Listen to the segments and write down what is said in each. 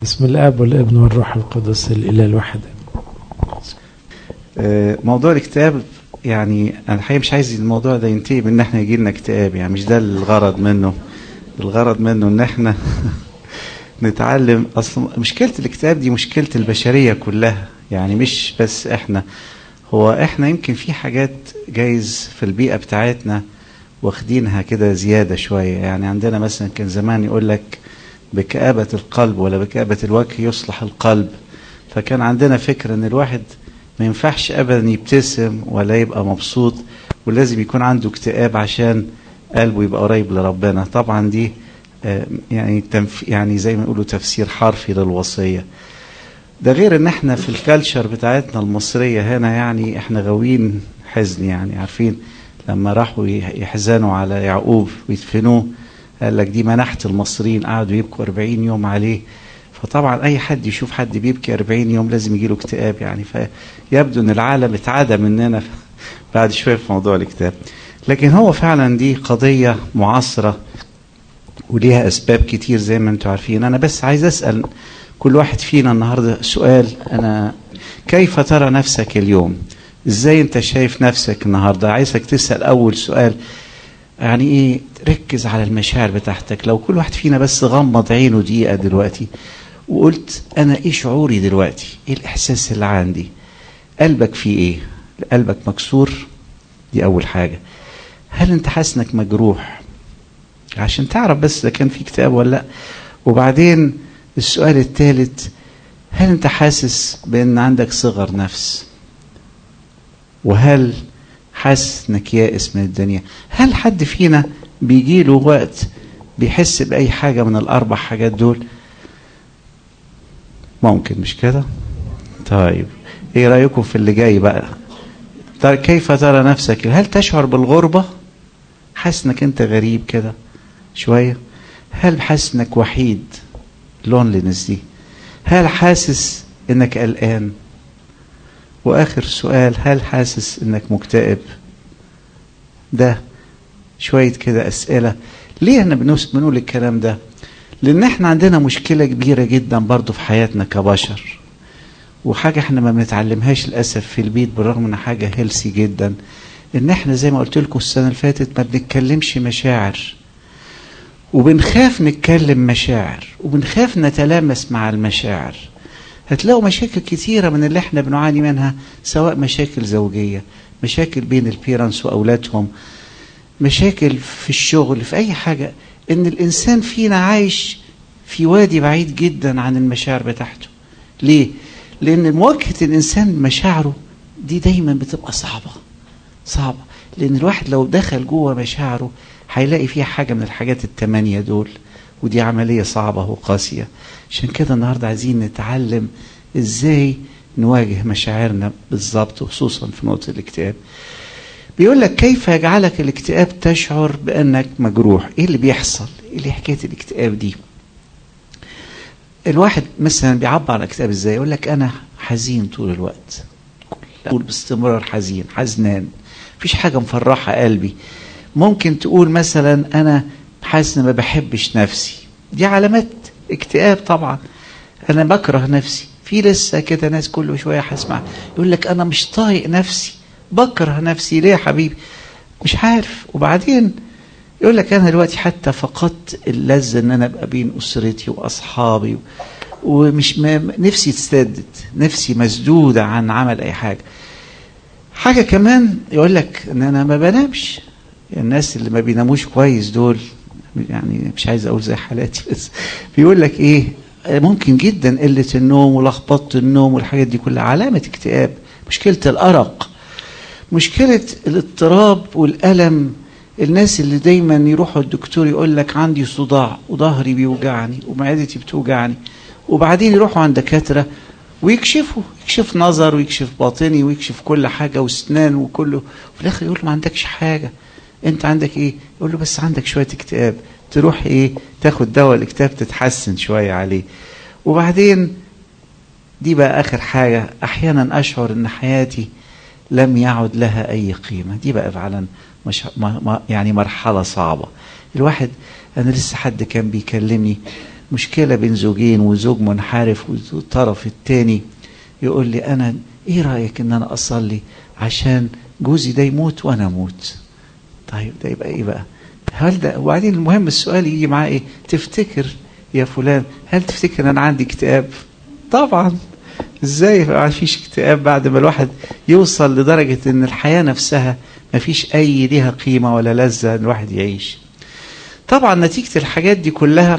بسم الاب والابن والروح القدس الاله الواحد موضوع الاكتئاب يعني انا الحقيقه مش عايز الموضوع ده ينتهي بان احنا يجي لنا اكتئاب يعني مش ده الغرض منه الغرض منه ان احنا نتعلم اصلا مشكله الاكتئاب دي مشكله البشريه كلها يعني مش بس احنا هو احنا يمكن في حاجات جايز في البيئه بتاعتنا واخدينها كده زياده شويه يعني عندنا مثلا كان زمان يقول لك بكآبة القلب ولا بكآبة الوجه يصلح القلب فكان عندنا فكرة ان الواحد ما ينفعش ابدا يبتسم ولا يبقى مبسوط ولازم يكون عنده اكتئاب عشان قلبه يبقى قريب لربنا طبعا دي يعني تنف يعني زي ما يقولوا تفسير حرفي للوصيه ده غير ان احنا في الكالتشر بتاعتنا المصريه هنا يعني احنا غاويين حزن يعني عارفين لما راحوا يحزنوا على يعقوب ويدفنوه قال لك دي منحة المصريين قعدوا يبكوا 40 يوم عليه فطبعا اي حد يشوف حد بيبكي 40 يوم لازم يجيله اكتئاب يعني فيبدو ان العالم اتعدى مننا بعد شويه في موضوع الاكتئاب لكن هو فعلا دي قضيه معاصره وليها اسباب كتير زي ما انتم عارفين انا بس عايز اسال كل واحد فينا النهارده سؤال انا كيف ترى نفسك اليوم ازاي انت شايف نفسك النهارده عايزك تسال اول سؤال يعني ايه ركز على المشاعر بتاعتك لو كل واحد فينا بس غمض عينه دقيقه دلوقتي وقلت انا ايه شعوري دلوقتي ايه الاحساس اللي عندي قلبك فيه ايه قلبك مكسور دي اول حاجه هل انت حاسس انك مجروح عشان تعرف بس اذا كان في اكتئاب ولا لا وبعدين السؤال الثالث هل انت حاسس بان عندك صغر نفس وهل حاسس انك يائس من الدنيا هل حد فينا بيجي له وقت بيحس باي حاجه من الاربع حاجات دول ممكن مش كده طيب ايه رايكم في اللي جاي بقى طيب كيف ترى نفسك هل تشعر بالغربه حاسس انك انت غريب كده شويه هل حاسس انك وحيد لونلينس دي هل حاسس انك قلقان واخر سؤال هل حاسس انك مكتئب ده شويه كده اسئله ليه احنا بنقول الكلام ده لان احنا عندنا مشكله كبيره جدا برضو في حياتنا كبشر وحاجه احنا ما بنتعلمهاش للاسف في البيت بالرغم ان حاجه هيلسي جدا ان احنا زي ما قلت لكم السنه اللي فاتت ما بنتكلمش مشاعر وبنخاف نتكلم مشاعر وبنخاف نتلامس مع المشاعر هتلاقوا مشاكل كتيرة من اللي احنا بنعاني منها سواء مشاكل زوجية مشاكل بين البيرنتس وأولادهم مشاكل في الشغل في أي حاجة إن الإنسان فينا عايش في وادي بعيد جدا عن المشاعر بتاعته ليه؟ لأن مواجهة الإنسان مشاعره دي دايما بتبقى صعبة صعبة لأن الواحد لو دخل جوه مشاعره هيلاقي فيها حاجة من الحاجات التمانية دول ودي عملية صعبة وقاسية عشان كده النهاردة عايزين نتعلم ازاي نواجه مشاعرنا بالظبط وخصوصا في نقطة الاكتئاب بيقول لك كيف يجعلك الاكتئاب تشعر بأنك مجروح ايه اللي بيحصل ايه اللي حكاية الاكتئاب دي الواحد مثلا بيعبر عن الاكتئاب ازاي يقول لك انا حزين طول الوقت طول باستمرار حزين حزنان مفيش حاجة مفرحة قلبي ممكن تقول مثلا انا حاسس ان ما بحبش نفسي دي علامات اكتئاب طبعا انا بكره نفسي في لسه كده ناس كل شويه هسمع يقول لك انا مش طايق نفسي بكره نفسي ليه يا حبيبي مش عارف وبعدين يقول لك انا دلوقتي حتى فقدت اللذه ان انا ابقى بين اسرتي واصحابي ومش ما نفسي تسدد نفسي مسدوده عن عمل اي حاجه حاجه كمان يقول لك ان انا ما بنامش الناس اللي ما بيناموش كويس دول يعني مش عايز اقول زي حالاتي بس بيقول لك ايه ممكن جدا قله النوم ولخبطه النوم والحاجات دي كلها علامه اكتئاب مشكله الارق مشكله الاضطراب والالم الناس اللي دايما يروحوا الدكتور يقول لك عندي صداع وظهري بيوجعني ومعدتي بتوجعني وبعدين يروحوا عند دكاتره ويكشفوا يكشف نظر ويكشف باطني ويكشف كل حاجه واسنان وكله وفي الاخر يقول ما عندكش حاجه انت عندك ايه يقول له بس عندك شويه اكتئاب تروح ايه تاخد دواء الاكتئاب تتحسن شويه عليه وبعدين دي بقى اخر حاجه احيانا اشعر ان حياتي لم يعد لها اي قيمه دي بقى فعلا مش يعني مرحله صعبه الواحد انا لسه حد كان بيكلمني مشكلة بين زوجين وزوج منحرف والطرف التاني يقول لي أنا إيه رأيك إن أنا أصلي عشان جوزي ده يموت وأنا أموت طيب ده يبقى إيه بقى هل ده وبعدين المهم السؤال يجي معاه إيه تفتكر يا فلان هل تفتكر ان انا عندي اكتئاب طبعا ازاي ما فيش اكتئاب بعد ما الواحد يوصل لدرجة ان الحياة نفسها ما فيش اي ليها قيمة ولا لذة ان الواحد يعيش طبعا نتيجة الحاجات دي كلها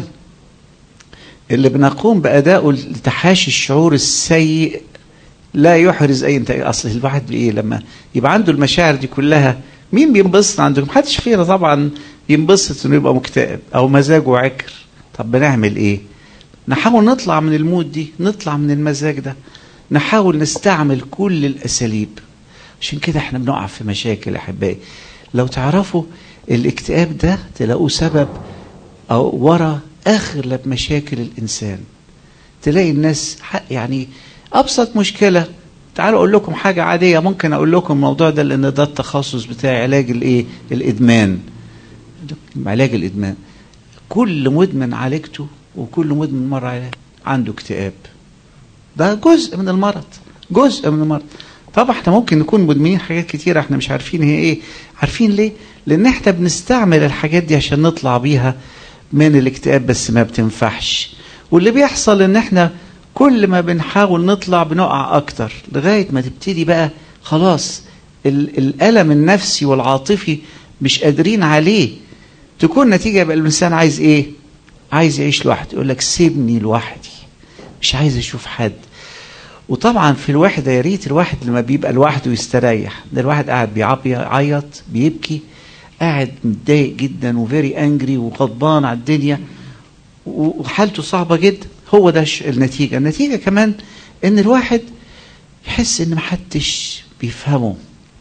اللي بنقوم بأدائه لتحاشي الشعور السيء لا يحرز اي نتائج اصل الواحد بايه لما يبقى عنده المشاعر دي كلها مين بينبسط عنده محدش فينا طبعا ينبسط انه يبقى مكتئب او مزاجه عكر طب بنعمل ايه نحاول نطلع من المود دي نطلع من المزاج ده نحاول نستعمل كل الاساليب عشان كده احنا بنقع في مشاكل يا احبائي لو تعرفوا الاكتئاب ده تلاقوه سبب او ورا اغلب مشاكل الانسان تلاقي الناس يعني ابسط مشكله تعالوا اقول لكم حاجه عاديه ممكن اقول لكم الموضوع ده لان ده التخصص بتاعي علاج الايه الادمان علاج الادمان كل مدمن عالجته وكل مدمن مر عليه عنده اكتئاب ده جزء من المرض جزء من المرض طبعا احنا ممكن نكون مدمنين حاجات كتيرة احنا مش عارفين هي ايه عارفين ليه لان احنا بنستعمل الحاجات دي عشان نطلع بيها من الاكتئاب بس ما بتنفعش واللي بيحصل ان احنا كل ما بنحاول نطلع بنقع اكتر لغاية ما تبتدي بقى خلاص الالم النفسي والعاطفي مش قادرين عليه تكون نتيجة يبقى الإنسان عايز إيه؟ عايز يعيش لوحده يقول لك سيبني لوحدي مش عايز أشوف حد وطبعا في الوحدة يا ريت الواحد لما بيبقى لوحده يستريح ده الواحد قاعد بيعيط بيبكي قاعد متضايق جدا وفيري انجري وغضبان على الدنيا وحالته صعبة جدا هو ده النتيجة النتيجة كمان ان الواحد يحس ان محدش بيفهمه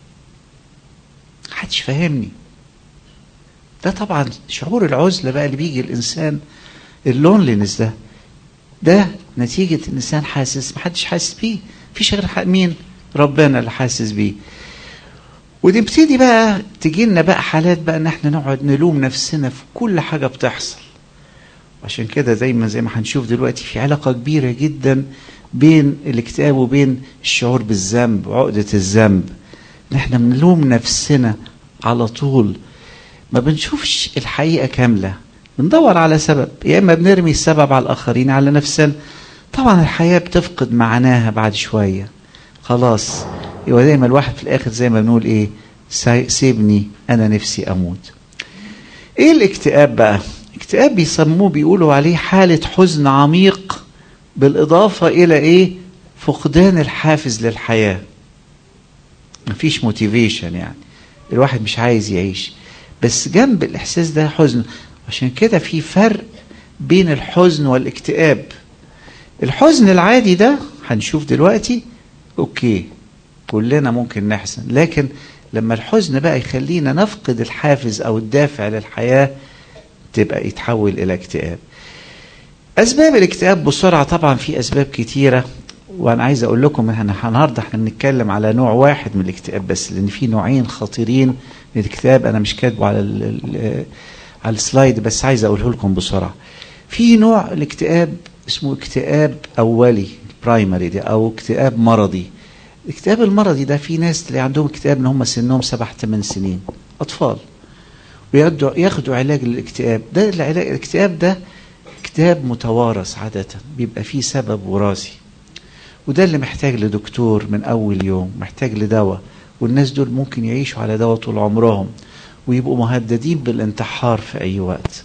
محدش فاهمني ده طبعا شعور العزله بقى اللي بيجي الانسان اللونلينس ده ده نتيجه الانسان حاسس محدش حاسس بيه مفيش غير مين ربنا اللي حاسس بيه ونبتدي بقى تجي لنا بقى حالات بقى ان احنا نقعد نلوم نفسنا في كل حاجه بتحصل عشان كده دايما زي ما هنشوف دلوقتي في علاقه كبيره جدا بين الاكتئاب وبين الشعور بالذنب وعقده الذنب ان احنا بنلوم نفسنا على طول ما بنشوفش الحقيقة كاملة بندور على سبب يا إما بنرمي السبب على الآخرين على نفسنا طبعا الحياة بتفقد معناها بعد شوية خلاص يبقى دايما الواحد في الآخر زي ما بنقول إيه سيبني أنا نفسي أموت إيه الاكتئاب بقى اكتئاب بيسموه بيقولوا عليه حالة حزن عميق بالإضافة إلى إيه فقدان الحافز للحياة مفيش موتيفيشن يعني الواحد مش عايز يعيش بس جنب الاحساس ده حزن عشان كده في فرق بين الحزن والاكتئاب الحزن العادي ده هنشوف دلوقتي اوكي كلنا ممكن نحزن لكن لما الحزن بقى يخلينا نفقد الحافز او الدافع للحياه تبقى يتحول الى اكتئاب اسباب الاكتئاب بسرعه طبعا في اسباب كتيره وانا عايز اقول لكم ان النهارده احنا بنتكلم على نوع واحد من الاكتئاب بس لان في نوعين خطيرين من الاكتئاب انا مش كاتبه على ال على السلايد بس عايز اقوله لكم بسرعه في نوع الاكتئاب اسمه اكتئاب اولي برايمري ده او اكتئاب مرضي الاكتئاب المرضي ده في ناس تلاقي عندهم اكتئاب ان هم سنهم سبع ثمان سنين اطفال وياخدوا ياخدوا علاج للاكتئاب ده العلاج الاكتئاب ده اكتئاب متوارث عاده بيبقى فيه سبب وراثي وده اللي محتاج لدكتور من اول يوم محتاج لدواء والناس دول ممكن يعيشوا على دواء طول عمرهم ويبقوا مهددين بالانتحار في اي وقت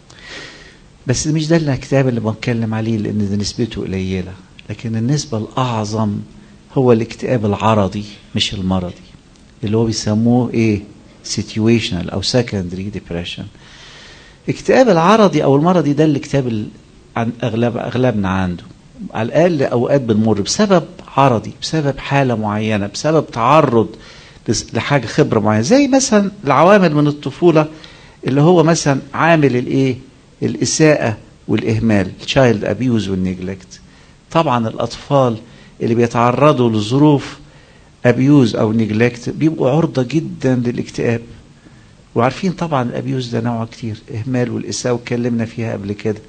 بس مش ده الكتاب اللي بتكلم عليه لان ده نسبته قليله لكن النسبه الاعظم هو الاكتئاب العرضي مش المرضي اللي هو بيسموه ايه situational او secondary depression اكتئاب العرضي او المرضي ده الاكتئاب اللي عن اغلب اغلبنا عنده على الاقل اوقات بنمر بسبب عرضي بسبب حاله معينه بسبب تعرض لحاجه خبره معينه زي مثلا العوامل من الطفوله اللي هو مثلا عامل الايه الاساءه والاهمال تشايلد ابيوز والنيجلكت طبعا الاطفال اللي بيتعرضوا لظروف ابيوز او نيجلكت بيبقوا عرضه جدا للاكتئاب وعارفين طبعا الابيوز ده نوع كتير اهمال والاساءه واتكلمنا فيها قبل كده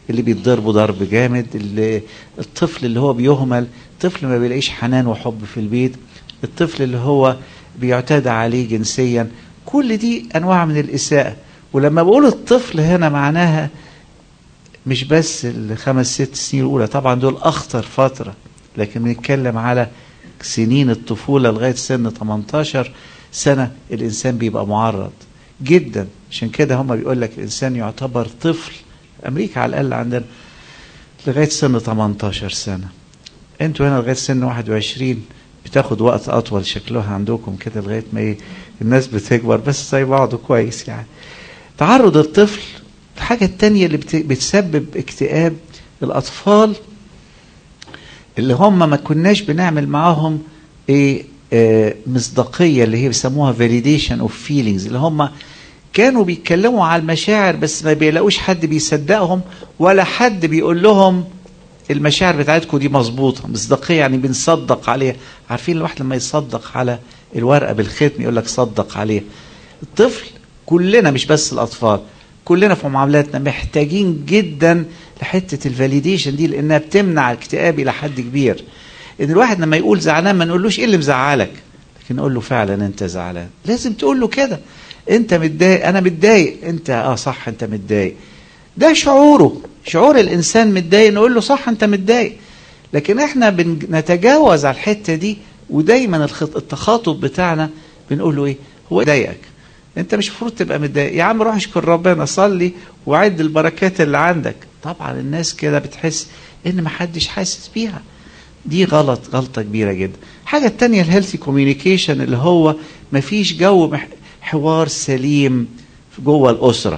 اللي بيتضربوا ضرب جامد اللي الطفل اللي هو بيهمل الطفل ما بيلاقيش حنان وحب في البيت الطفل اللي هو بيعتدى عليه جنسيا كل دي انواع من الاساءه ولما بقول الطفل هنا معناها مش بس الخمس ست سنين الاولى طبعا دول اخطر فتره لكن بنتكلم على سنين الطفوله لغايه سن 18 سنه الانسان بيبقى معرض جدا عشان كده هم بيقول لك الانسان يعتبر طفل امريكا على الاقل عندنا لغايه سن 18 سنه انتوا هنا لغايه سن 21 بتاخد وقت اطول شكلها عندكم كده لغايه ما ايه الناس بتكبر بس زي بعضه كويس يعني تعرض الطفل الحاجة التانية اللي بتسبب اكتئاب الأطفال اللي هم ما كناش بنعمل معاهم ايه آه مصداقية اللي هي بيسموها validation of feelings اللي هم كانوا بيتكلموا على المشاعر بس ما بيلاقوش حد بيصدقهم ولا حد بيقول لهم المشاعر بتاعتكم دي مظبوطة مصداقية يعني بنصدق عليها عارفين الواحد لما يصدق على الورقة بالختم يقول لك صدق عليها الطفل كلنا مش بس الأطفال كلنا في معاملاتنا محتاجين جدا لحته الفاليديشن دي لانها بتمنع الاكتئاب الى حد كبير ان الواحد لما يقول زعلان ما نقولوش ايه اللي مزعلك لكن نقول له فعلا انت زعلان لازم تقول له كده انت متضايق انا متضايق انت اه صح انت متضايق ده شعوره شعور الانسان متضايق نقول له صح انت متضايق لكن احنا بنتجاوز على الحته دي ودايما التخاطب بتاعنا بنقول له ايه هو ضايقك انت مش المفروض تبقى متضايق يا عم روح اشكر ربنا صلي وعد البركات اللي عندك طبعا الناس كده بتحس ان محدش حاسس بيها دي غلط غلطه كبيره جدا الحاجه التانية الهيلثي كوميونيكيشن اللي هو مفيش جو حوار سليم جوه الاسره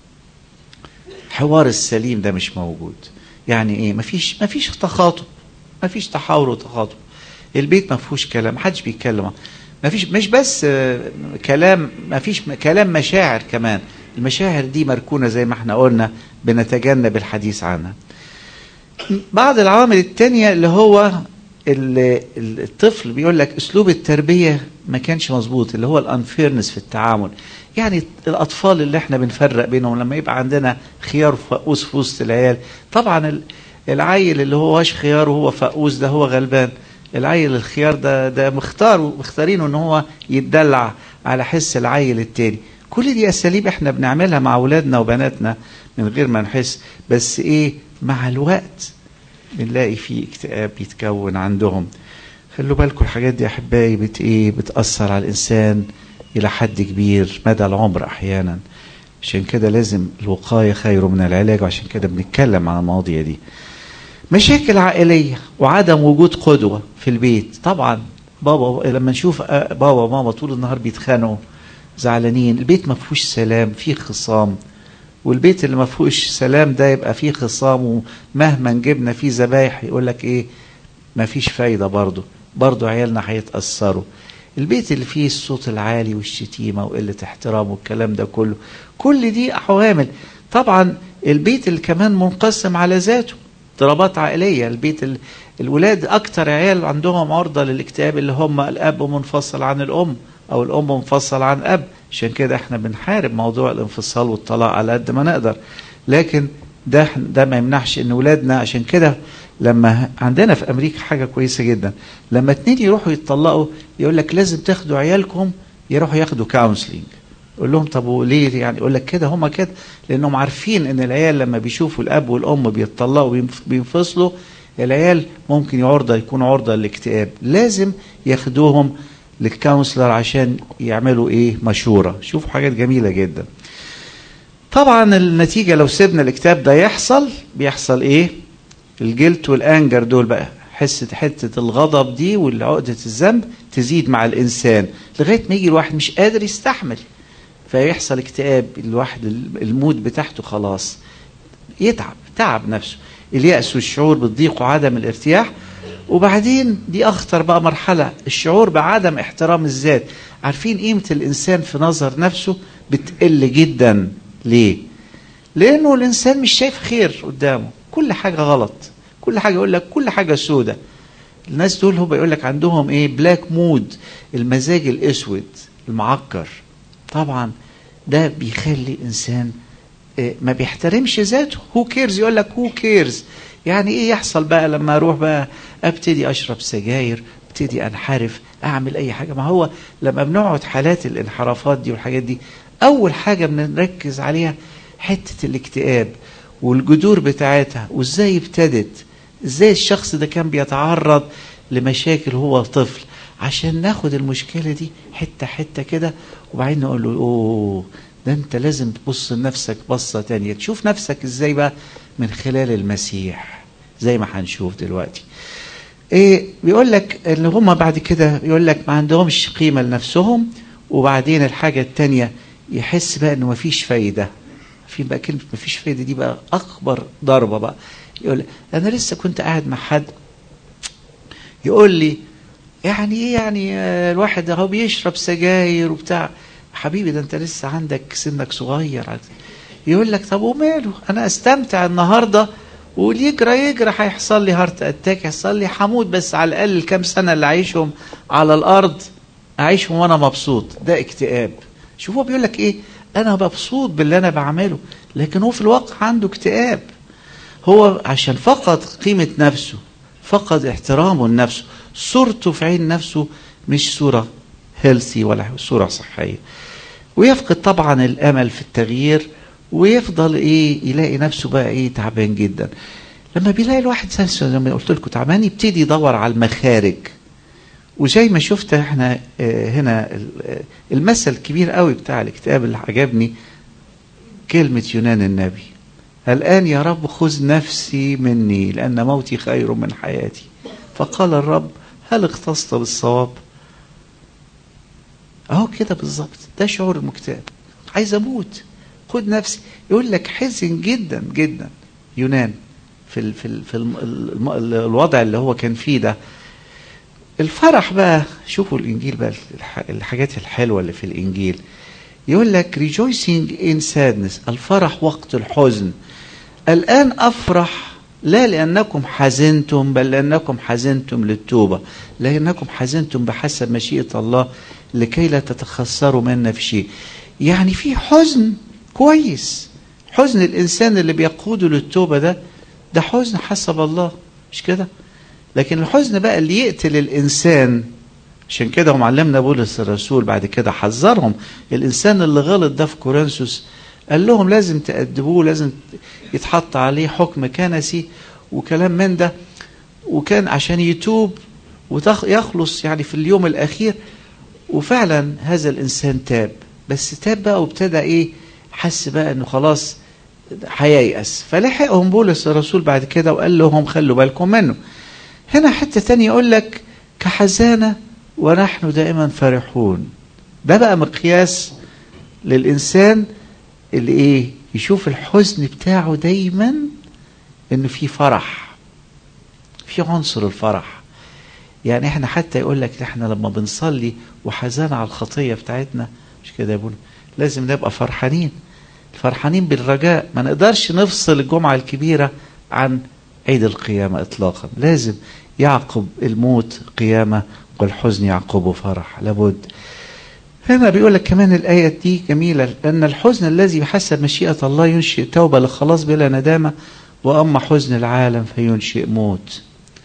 حوار السليم ده مش موجود يعني ايه مفيش مفيش تخاطب مفيش تحاور وتخاطب البيت ما فيهوش كلام محدش بيتكلم ما فيش مش بس كلام ما فيش كلام مشاعر كمان المشاعر دي مركونة زي ما احنا قلنا بنتجنب الحديث عنها بعض العوامل التانية اللي هو الطفل بيقول لك اسلوب التربية ما كانش مظبوط اللي هو الانفيرنس في التعامل يعني الاطفال اللي احنا بنفرق بينهم لما يبقى عندنا خيار فقوس في وسط العيال طبعا العيل اللي هو واش خيار وهو فقوس ده هو غلبان العيل الخيار ده ده مختار مختارينه ان هو يتدلع على حس العيل التاني كل دي اساليب احنا بنعملها مع اولادنا وبناتنا من غير ما نحس بس ايه مع الوقت بنلاقي في اكتئاب بيتكون عندهم خلوا بالكم الحاجات دي احبائي بت ايه بتاثر على الانسان الى حد كبير مدى العمر احيانا عشان كده لازم الوقايه خير من العلاج وعشان كده بنتكلم عن المواضيع دي مشاكل عائلية وعدم وجود قدوة في البيت طبعا بابا لما نشوف بابا وماما طول النهار بيتخانقوا زعلانين البيت ما فيهوش سلام فيه خصام والبيت اللي ما فيهوش سلام ده يبقى فيه خصام ومهما جبنا فيه ذبايح يقول لك ايه ما فيش فايدة برضه برضه عيالنا هيتأثروا البيت اللي فيه الصوت العالي والشتيمة وقلة احترام والكلام ده كله كل دي عوامل طبعا البيت اللي كمان منقسم على ذاته اضطرابات عائليه البيت ال... الولاد اكتر عيال عندهم عرضه للاكتئاب اللي هم الاب منفصل عن الام او الام منفصل عن اب عشان كده احنا بنحارب موضوع الانفصال والطلاق على قد ما نقدر لكن ده ده ما يمنعش ان ولادنا عشان كده لما عندنا في امريكا حاجه كويسه جدا لما اتنين يروحوا يتطلقوا يقول لك لازم تاخدوا عيالكم يروحوا ياخدوا كونسلنج يقول لهم طب وليه يعني يقول لك كده هم كده لانهم عارفين ان العيال لما بيشوفوا الاب والام بيتطلقوا بينفصلوا العيال ممكن عرضه يكونوا عرضه للاكتئاب لازم ياخدوهم للكونسلر عشان يعملوا ايه مشوره شوفوا حاجات جميله جدا طبعا النتيجه لو سيبنا الاكتئاب ده يحصل بيحصل ايه الجلد والانجر دول بقى حسة حتة الغضب دي والعقدة الذنب تزيد مع الإنسان لغاية ما يجي الواحد مش قادر يستحمل فيحصل اكتئاب الواحد المود بتاعته خلاص يتعب تعب نفسه اليأس والشعور بالضيق وعدم الارتياح وبعدين دي أخطر بقى مرحلة الشعور بعدم احترام الذات عارفين قيمة الإنسان في نظر نفسه بتقل جدا ليه؟ لأنه الإنسان مش شايف خير قدامه كل حاجة غلط كل حاجة يقول لك كل حاجة سودة الناس دول هو بيقول لك عندهم ايه بلاك مود المزاج الاسود المعكر طبعا ده بيخلي انسان ما بيحترمش ذاته هو كيرز يقول لك هو كيرز يعني ايه يحصل بقى لما اروح بقى ابتدي اشرب سجاير ابتدي انحرف اعمل اي حاجه ما هو لما بنقعد حالات الانحرافات دي والحاجات دي اول حاجه بنركز عليها حته الاكتئاب والجذور بتاعتها وازاي ابتدت ازاي الشخص ده كان بيتعرض لمشاكل هو طفل عشان ناخد المشكله دي حته حته كده وبعدين نقول له اوه ده انت لازم تبص لنفسك بصه تانية تشوف نفسك ازاي بقى من خلال المسيح زي ما هنشوف دلوقتي ايه بيقول لك ان هم بعد كده بيقول لك ما عندهمش قيمه لنفسهم وبعدين الحاجه التانية يحس بقى انه مفيش فايده في بقى كلمه مفيش فايده دي بقى اكبر ضربه بقى يقول انا لسه كنت قاعد مع حد يقول لي يعني ايه يعني الواحد اهو بيشرب سجاير وبتاع حبيبي ده انت لسه عندك سنك صغير يقول لك طب وماله انا استمتع النهارده واللي يجرى يجرى هيحصل لي هارت اتاك يحصل لي هموت بس على الاقل الكام سنه اللي عايشهم على الارض اعيشهم وانا مبسوط ده اكتئاب شوف هو بيقول لك ايه انا مبسوط باللي انا بعمله لكن هو في الواقع عنده اكتئاب هو عشان فقد قيمه نفسه فقد احترامه لنفسه صورته في عين نفسه مش صوره هيلثي ولا صوره صحيه ويفقد طبعا الامل في التغيير ويفضل ايه يلاقي نفسه بقى ايه تعبان جدا لما بيلاقي الواحد زي ما قلت لكم تعبان يبتدي يدور على المخارج وزي ما شفت احنا اه هنا المثل الكبير قوي بتاع الاكتئاب اللي عجبني كلمة يونان النبي الآن يا رب خذ نفسي مني لأن موتي خير من حياتي فقال الرب هل اختصت بالصواب اهو كده بالظبط ده شعور المكتئب عايز اموت خد نفسي يقول لك حزن جدا جدا يونان في ال في ال في ال الم الوضع اللي هو كان فيه ده الفرح بقى شوفوا الانجيل بقى الحاجات الحلوه اللي في الانجيل يقول لك rejoicing in sadness الفرح وقت الحزن الان افرح لا لانكم حزنتم بل لانكم حزنتم للتوبه لانكم حزنتم بحسب مشيئه الله لكي لا تتخسروا منا في شيء يعني في حزن كويس حزن الانسان اللي بيقوده للتوبه ده ده حزن حسب الله مش كده لكن الحزن بقى اللي يقتل الانسان عشان كده هم علمنا بولس الرسول بعد كده حذرهم الانسان اللي غلط ده في كورنثوس قال لهم لازم تأدبوه لازم يتحط عليه حكم كنسي وكلام من ده وكان عشان يتوب ويخلص يعني في اليوم الاخير وفعلا هذا الانسان تاب بس تاب بقى وابتدى ايه حس بقى انه خلاص هييأس فلحقهم بولس الرسول بعد كده وقال لهم خلوا بالكم منه هنا حتة تانية يقول لك كحزانة ونحن دائما فرحون ده بقى مقياس للإنسان اللي ايه يشوف الحزن بتاعه دايما انه في فرح في عنصر الفرح يعني احنا حتى يقول لك احنا لما بنصلي وحزان على الخطيه بتاعتنا مش كده يا ابونا لازم نبقى فرحانين فرحانين بالرجاء ما نقدرش نفصل الجمعه الكبيره عن عيد القيامه اطلاقا لازم يعقب الموت قيامه والحزن يعقبه فرح لابد هنا بيقول لك كمان الآية دي جميلة لأن الحزن الذي بحسب مشيئة الله ينشئ توبة للخلاص بلا ندامة وأما حزن العالم فينشئ موت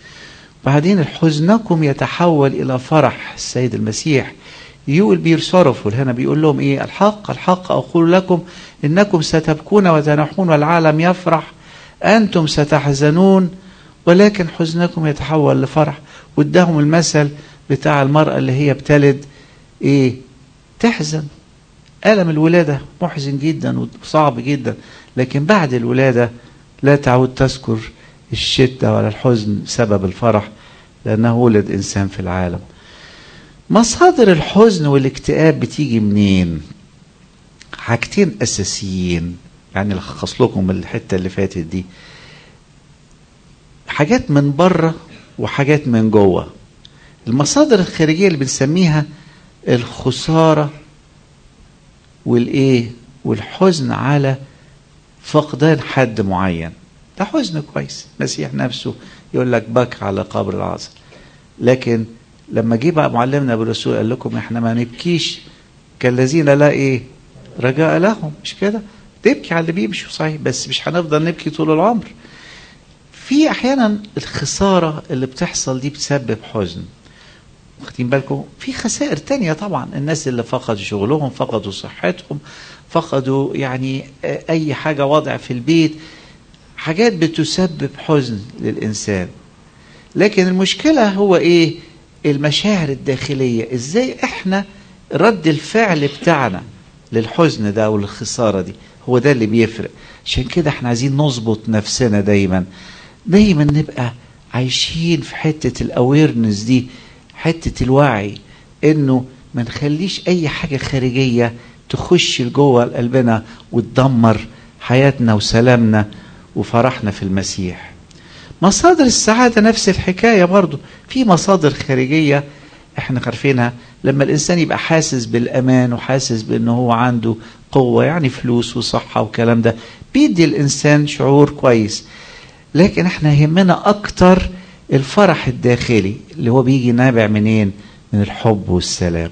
بعدين حزنكم يتحول إلى فرح السيد المسيح يقول بير سورفول هنا بيقول لهم إيه الحق الحق أقول لكم إنكم ستبكون وتنحون والعالم يفرح أنتم ستحزنون ولكن حزنكم يتحول لفرح واداهم المثل بتاع المرأة اللي هي بتلد إيه تحزن ألم الولادة محزن جدا وصعب جدا لكن بعد الولادة لا تعود تذكر الشدة ولا الحزن سبب الفرح لأنه ولد إنسان في العالم مصادر الحزن والاكتئاب بتيجي منين حاجتين أساسيين يعني لخص لكم الحتة اللي فاتت دي حاجات من بره وحاجات من جوه المصادر الخارجية اللي بنسميها الخسارة والإيه والحزن على فقدان حد معين ده حزن كويس المسيح نفسه يقول لك بك على قبر العصر لكن لما جه بقى معلمنا بالرسول قال لكم احنا ما نبكيش كالذين لا ايه رجاء لهم مش كده نبكي على اللي بيمشوا صحيح بس مش هنفضل نبكي طول العمر في احيانا الخساره اللي بتحصل دي بتسبب حزن واخدين بالكم في خسائر تانية طبعا الناس اللي فقدوا شغلهم فقدوا صحتهم فقدوا يعني اي حاجه وضع في البيت حاجات بتسبب حزن للانسان لكن المشكله هو ايه المشاعر الداخليه ازاي احنا رد الفعل بتاعنا للحزن ده وللخساره دي هو ده اللي بيفرق عشان كده احنا عايزين نظبط نفسنا دايما دايما نبقى عايشين في حته الاويرنس دي حته الوعي انه ما نخليش اي حاجه خارجيه تخش لجوه قلبنا وتدمر حياتنا وسلامنا وفرحنا في المسيح مصادر السعاده نفس الحكايه برضو في مصادر خارجيه احنا عارفينها لما الانسان يبقى حاسس بالامان وحاسس بانه هو عنده قوه يعني فلوس وصحه وكلام ده بيدي الانسان شعور كويس لكن احنا يهمنا اكتر الفرح الداخلي اللي هو بيجي نابع منين من الحب والسلام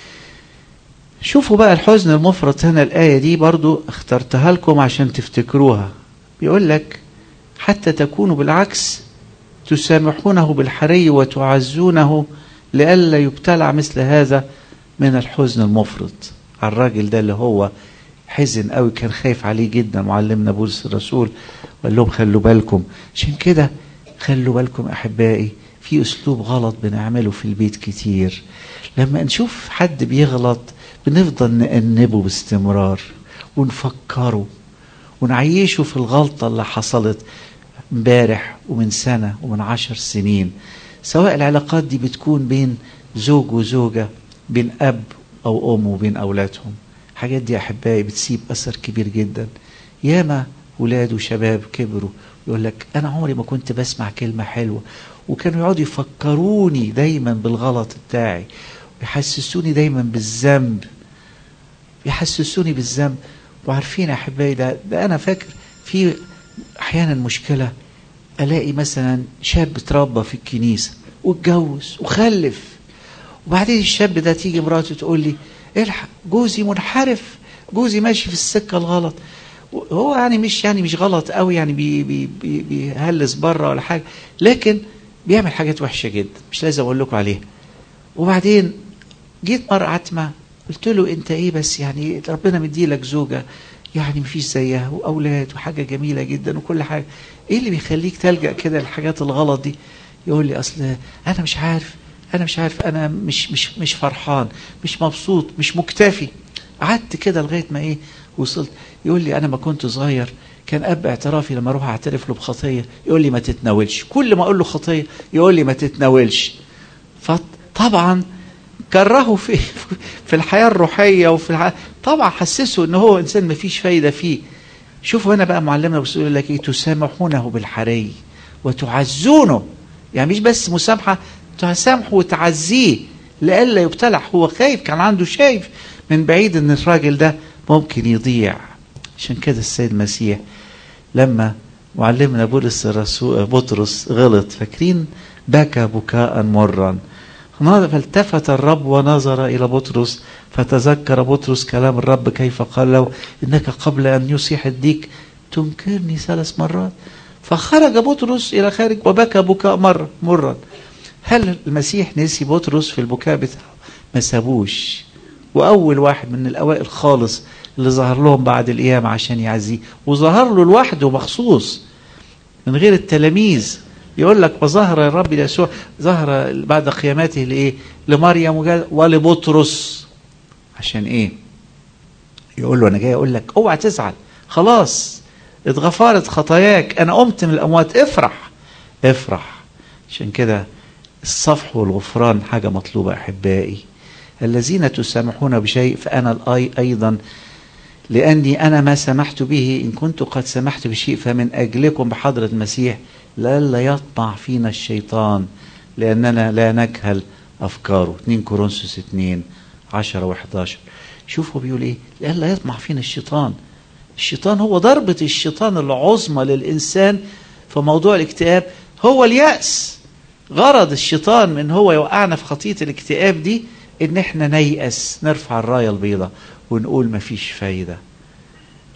شوفوا بقى الحزن المفرط هنا الآية دي برضو اخترتها لكم عشان تفتكروها بيقول لك حتى تكونوا بالعكس تسامحونه بالحري وتعزونه لئلا يبتلع مثل هذا من الحزن المفرط على الراجل ده اللي هو حزن قوي كان خايف عليه جدا معلمنا بولس الرسول وقال لهم خلوا بالكم عشان كده خلوا بالكم احبائي في اسلوب غلط بنعمله في البيت كتير لما نشوف حد بيغلط بنفضل نأنبه باستمرار ونفكره ونعيشه في الغلطة اللي حصلت امبارح ومن سنة ومن عشر سنين سواء العلاقات دي بتكون بين زوج وزوجة بين أب أو أم وبين أولادهم الحاجات دي أحبائي بتسيب أثر كبير جدا ياما ولاد وشباب كبروا يقول لك أنا عمري ما كنت بسمع كلمة حلوة وكانوا يقعدوا يفكروني دايما بالغلط بتاعي ويحسسوني دايما بالذنب يحسسوني بالذنب وعارفين يا احبائي ده, ده انا فاكر في احيانا مشكله الاقي مثلا شاب اتربى في الكنيسه واتجوز وخلف وبعدين الشاب ده تيجي مراته تقول لي الحق جوزي منحرف جوزي ماشي في السكه الغلط هو يعني مش يعني مش غلط قوي يعني بي بي بي بيهلس بره ولا حاجه لكن بيعمل حاجات وحشه جدا مش لازم اقول لكم عليها وبعدين جيت مره قعدت معاه قلت له انت ايه بس يعني ربنا مديلك زوجه يعني مفيش زيها واولاد وحاجه جميله جدا وكل حاجه ايه اللي بيخليك تلجا كده للحاجات الغلط دي يقول لي اصل انا مش عارف انا مش عارف انا مش مش مش فرحان مش مبسوط مش مكتفي قعدت كده لغايه ما ايه وصلت يقول لي انا ما كنت صغير كان اب اعترافي لما اروح اعترف له بخطيه يقول لي ما تتناولش كل ما اقول له خطيه يقول لي ما تتناولش فطبعا كرهه في في الحياه الروحيه وفي الح... طبعا حسسه ان هو انسان ما فيش فايده فيه شوفوا هنا بقى معلمنا بس يقول لك ايه تسامحونه بالحري وتعزونه يعني مش بس مسامحه تسامحه وتعزيه لئلا يبتلع هو خايف كان عنده شايف من بعيد ان الراجل ده ممكن يضيع عشان كده السيد المسيح لما معلمنا بولس الرسول بطرس غلط فاكرين بكى بكاء مرا فالتفت الرب ونظر إلى بطرس فتذكر بطرس كلام الرب كيف قال له إنك قبل أن يصيح الديك تنكرني ثلاث مرات فخرج بطرس إلى خارج وبكى بكاء مرة مرا هل المسيح نسي بطرس في البكاء بتاعه ما سابوش وأول واحد من الأوائل خالص اللي ظهر لهم بعد القيامة عشان يعزيه وظهر له لوحده مخصوص من غير التلاميذ يقول لك وظهر الرب يسوع ظهر بعد قيامته لايه؟ لمريم ولبطرس عشان ايه؟ يقول له انا جاي اقول لك اوعى تزعل خلاص اتغفرت خطاياك انا قمت من الاموات افرح افرح عشان كده الصفح والغفران حاجه مطلوبه احبائي الذين تسامحون بشيء فانا الاي ايضا لاني انا ما سمحت به ان كنت قد سمحت بشيء فمن اجلكم بحضره المسيح لئلا يطمع فينا الشيطان لأننا لا نجهل أفكاره 2 كورنثوس 2 10 و11 شوفوا بيقول إيه لئلا يطمع فينا الشيطان الشيطان هو ضربة الشيطان العظمى للإنسان في موضوع الاكتئاب هو اليأس غرض الشيطان من هو يوقعنا في خطية الاكتئاب دي إن إحنا نيأس نرفع الراية البيضاء ونقول مفيش فايدة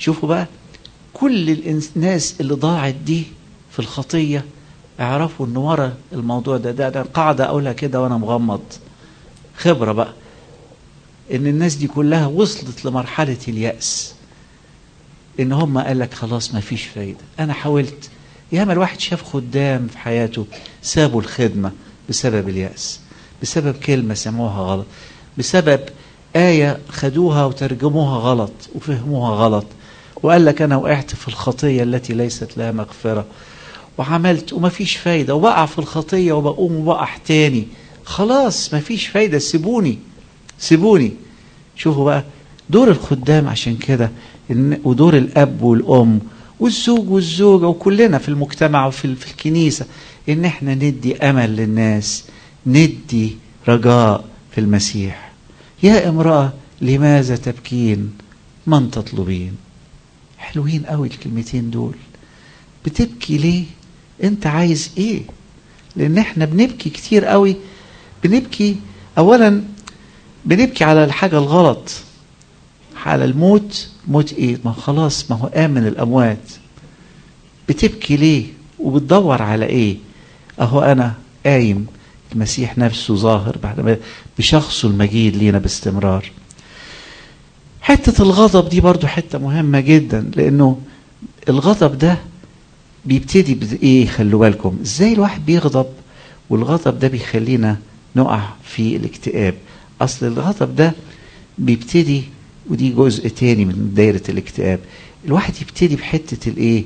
شوفوا بقى كل الناس اللي ضاعت دي في الخطيه اعرفوا ان ورا الموضوع ده ده, ده قاعده اقولها كده وانا مغمض خبره بقى ان الناس دي كلها وصلت لمرحله الياس ان هم قال لك خلاص ما فيش فايده انا حاولت ياما الواحد شاف خدام في حياته سابوا الخدمه بسبب الياس بسبب كلمه سموها غلط بسبب آية خدوها وترجموها غلط وفهموها غلط وقال لك أنا وقعت في الخطية التي ليست لها مغفرة وعملت وما فيش فايدة وبقع في الخطية وبقوم وبقع تاني خلاص ما فيش فايدة سيبوني سيبوني شوفوا بقى دور الخدام عشان كده ودور الأب والأم والزوج والزوجة وكلنا في المجتمع وفي في الكنيسة إن احنا ندي أمل للناس ندي رجاء في المسيح يا امرأة لماذا تبكين من تطلبين حلوين قوي الكلمتين دول بتبكي ليه انت عايز ايه لان احنا بنبكي كتير قوي بنبكي اولا بنبكي على الحاجة الغلط على الموت موت ايه ما خلاص ما هو امن الاموات بتبكي ليه وبتدور على ايه اهو انا قايم المسيح نفسه ظاهر بعد بشخصه المجيد لينا باستمرار حتة الغضب دي برضو حتة مهمة جدا لأنه الغضب ده بيبتدي بإيه خلوا بالكم إزاي الواحد بيغضب والغضب ده بيخلينا نقع في الاكتئاب أصل الغضب ده بيبتدي ودي جزء تاني من دايرة الاكتئاب الواحد يبتدي بحتة الإيه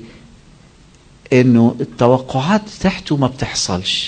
إنه التوقعات بتاعته ما بتحصلش